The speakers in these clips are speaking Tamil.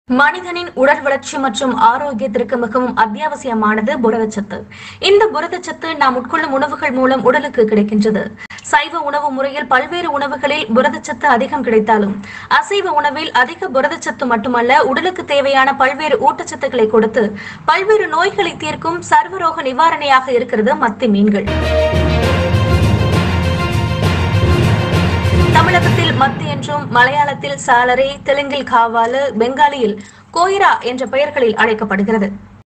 மனிதனின் உடல் வளர்ச்சி மற்றும் ஆரோக்கியத்திற்கு மிகவும் அத்தியாவசியமானது புரதச்சத்து இந்த புரதச்சத்து நாம் உட்கொள்ளும் உணவுகள் மூலம் உடலுக்கு கிடைக்கின்றது சைவ உணவு முறையில் பல்வேறு உணவுகளில் புரதச்சத்து அதிகம் கிடைத்தாலும் அசைவ உணவில் அதிக புரதச்சத்து மட்டுமல்ல உடலுக்கு தேவையான பல்வேறு ஊட்டச்சத்துக்களை கொடுத்து பல்வேறு நோய்களை தீர்க்கும் சர்வரோக நிவாரணியாக இருக்கிறது மத்தி மீன்கள் தமிழகத்தில் மத்தி என்றும் மலையாளத்தில் சாலரை தெலுங்கில் காவாலு பெங்காலியில் கோயிரா என்ற பெயர்களில் அழைக்கப்படுகிறது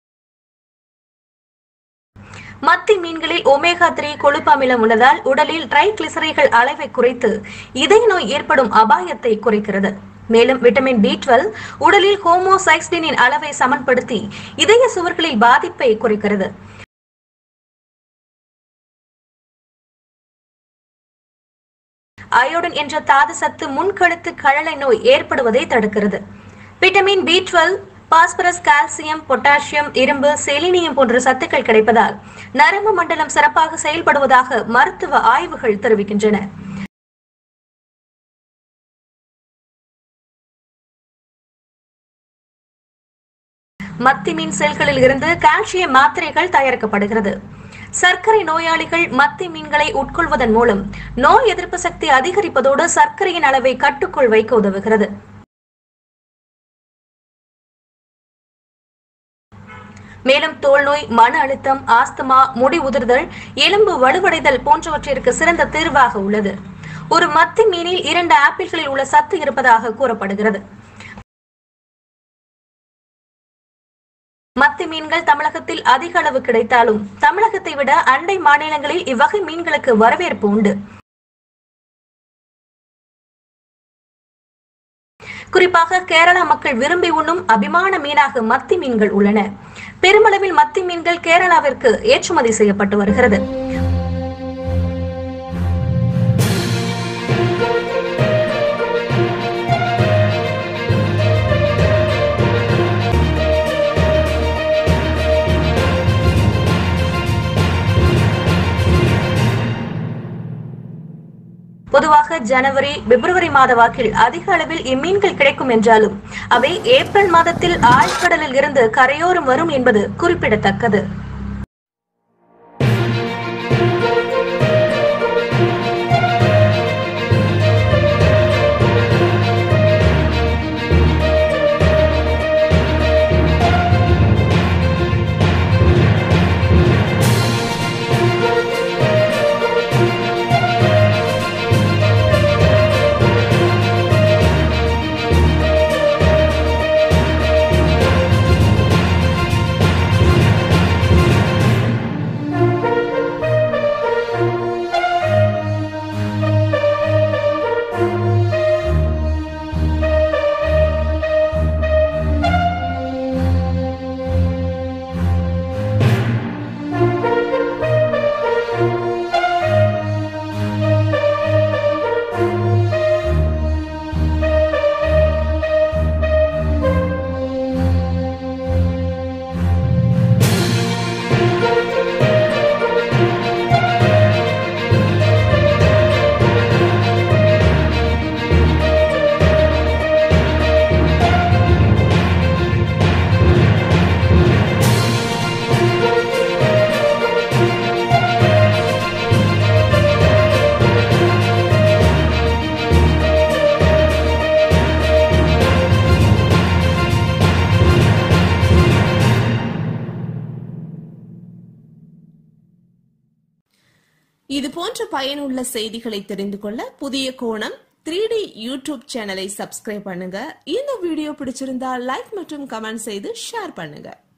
மத்தி மீன்களில் ஒமேகா த்ரீ கொழுப்பு அமிலம் உள்ளதால் உடலில் ட்ரைகிளிசரைகள் அளவை குறைத்து இதய நோய் ஏற்படும் அபாயத்தை குறைக்கிறது மேலும் விட்டமின் பி டுவெல் உடலில் ஹோமோசைஸ்டினின் அளவை சமன்படுத்தி இதய சுவர்களில் பாதிப்பை குறைக்கிறது அயோடின் என்ற தாது சத்து முன்கழுத்து கழலை நோய் ஏற்படுவதை தடுக்கிறது vitamin B twelve phosphorus calcium potassium இரும்பு செலினியம் போன்ற சத்துக்கள் கிடைப்பதால் நரம்பு மண்டலம் சிறப்பாக செயல்படுவதாக மருத்துவ ஆய்வுகள் தெரிவிக்கின்றன மத்தி மீன் செல்களில் இருந்து கால்சியம் மாத்திரைகள் தயாரிக்கப்படுகிறது சர்க்கரை நோயாளிகள் மத்தி மீன்களை உட்கொள்வதன் மூலம் நோய் எதிர்ப்பு சக்தி அதிகரிப்பதோடு சர்க்கரையின் அளவை கட்டுக்குள் வைக்க உதவுகிறது மேலும் தோல் நோய் மன அழுத்தம் ஆஸ்துமா முடி உதிர்தல் எலும்பு வலுவடைதல் போன்றவற்றிற்கு சிறந்த தீர்வாக உள்ளது ஒரு மத்தி மீனில் இரண்டு ஆப்பிள்களில் உள்ள சத்து இருப்பதாக கூறப்படுகிறது மத்தி மீன்கள் தமிழகத்தில் அதிக அளவு கிடைத்தாலும் தமிழகத்தை விட அண்டை மாநிலங்களில் இவ்வகை மீன்களுக்கு வரவேற்பு உண்டு குறிப்பாக கேரளா மக்கள் விரும்பி உண்ணும் அபிமான மீனாக மத்தி மீன்கள் உள்ளன பெருமளவில் மத்தி மீன்கள் கேரளாவிற்கு ஏற்றுமதி செய்யப்பட்டு வருகிறது பொதுவாக ஜனவரி பிப்ரவரி மாத வாக்கில் அதிக அளவில் இம்மீன்கள் கிடைக்கும் என்றாலும் அவை ஏப்ரல் மாதத்தில் ஆழ்கடலில் இருந்து கரையோரம் வரும் என்பது குறிப்பிடத்தக்கது இது போன்ற பயனுள்ள செய்திகளை தெரிந்து கொள்ள புதிய கோணம் த்ரீ டி யூடியூப் சேனலை சப்ஸ்கிரைப் பண்ணுங்க இந்த வீடியோ பிடிச்சிருந்தா லைக் மற்றும் கமெண்ட் செய்து ஷேர் பண்ணுங்க